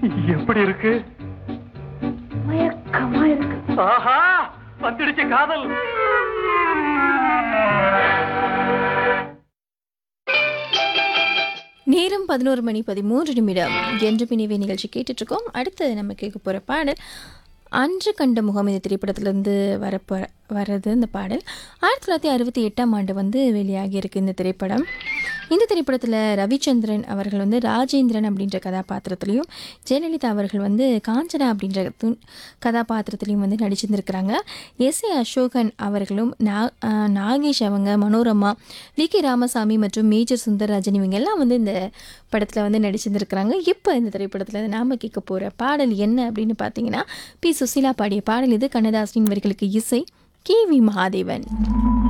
எப்படி இருக்கு மயக்கமா இருக்கு ஆஹா வந்துடுச்சு காதல் நேரம் பதினோரு மணி பதிமூன்று நிமிடம் என்று பிணிவை நிகழ்ச்சி கேட்டுட்டு இருக்கோம் அடுத்து நம்ம கேட்க போகிற பாடல் அன்று கண்ட முகம் இந்த திரைப்படத்திலேருந்து வரப்போ வர்றது இந்த பாடல் ஆயிரத்தி தொள்ளாயிரத்தி அறுபத்தி எட்டாம் ஆண்டு வந்து வெளியாகி இருக்கு இந்த திரைப்படம் இந்த திரைப்படத்தில் ரவிச்சந்திரன் அவர்கள் வந்து ராஜேந்திரன் அப்படின்ற கதாபாத்திரத்துலையும் ஜெயலலிதா அவர்கள் வந்து காஞ்சனா அப்படின்ற து- கதாபாத்திரத்துலையும் வந்து நடிச்சிருந்துருக்கிறாங்க எஸ் ஏ அசோகன் அவர்களும் நா ஆஹ் நாகேஷ் அவங்க மனோரமா வி கே ராமசாமி மற்றும் மேஜர் சுந்தரராஜன் இவங்க எல்லாம் வந்து இந்த படத்தில் வந்து நடிச்சிருந்துருக்கிறாங்க இப்போ இந்த திரைப்படத்தில் நாம் கேட்க போகிற பாடல் என்ன அப்படின்னு பார்த்தீங்கன்னா பி சுசீலா பாடிய பாடல் இது கண்ணதாசனின் வரிகளுக்கு இசை கே வி மகாதேவன்